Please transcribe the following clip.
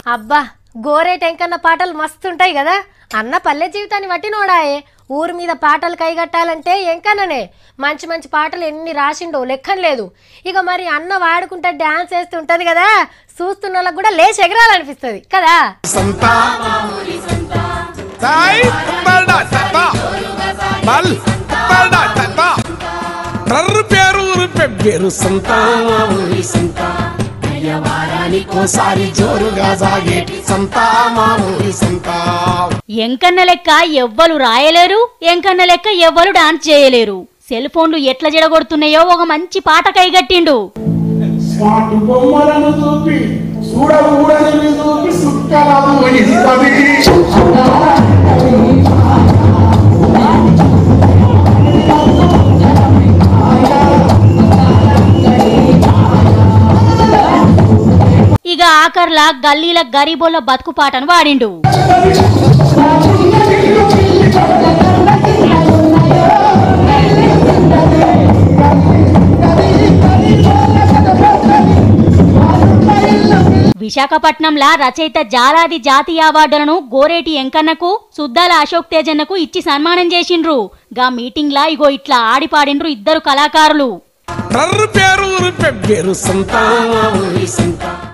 అబ్బా గోరే టెంకన్న పాటలు మస్తుంటాయి కదా అన్న పల్లె జీవితాన్ని బట్టి నోడాయే ఊరి మీద పాటలు కైగట్టాలంటే ఎంకన్ననే మంచి మంచి పాటలు ఎన్ని రాసిండో లెక్కన లేదు ఇక మరి అన్న వాడుకుంటా డాన్స్ వేస్తుంటది కదా చూస్తున్న వాళ్ళకి కూడా లేచి ఎగరాలనిపిస్తుంది కదా సంతా సాయి పల్డా సంతా బల్ పల్డా సంతా ట్రర్ పేరు ఊరు పెబ్బేరు సంతా మా ఊరి సంతా వారానికోసారి జోరుగా సాగేటి సంతా మా ఊరి సంతా ఎంకన్న లెక్క ఎవ్వరు రాయలేరు ఎంకన్న లెక్క ఎవ్వరు డాన్స్ చేయలేరు సెల్ ఫోన్లు ఎట్ల జడగొడుతున్నాయో ఒక మంచి పాట కైగట్టిండు స్మార్ట్ బొమ్మలను చూపి చూడకూడని చూపి సుక్కలను ఇస్తుంది ఇక ఆఖర్లా గల్లీల గరీబోళ్ళ బతుకు పాటను వాడిండు విశాఖపట్నంలా రచయిత జాలాది జాతీయ అవార్డులను గోరేటి ఎంకన్నకు సుద్దాల అశోక్ తేజన్నకు ఇచ్చి సన్మానం చేసిండ్రు గా మీటింగ్లా ఇగో ఇట్లా ఆడిపాడిండ్రు ఇద్దరు కళాకారులు ట్రర్ పేరు ఊరు పెబ్బేరు సంతా మా ఊరి సంతా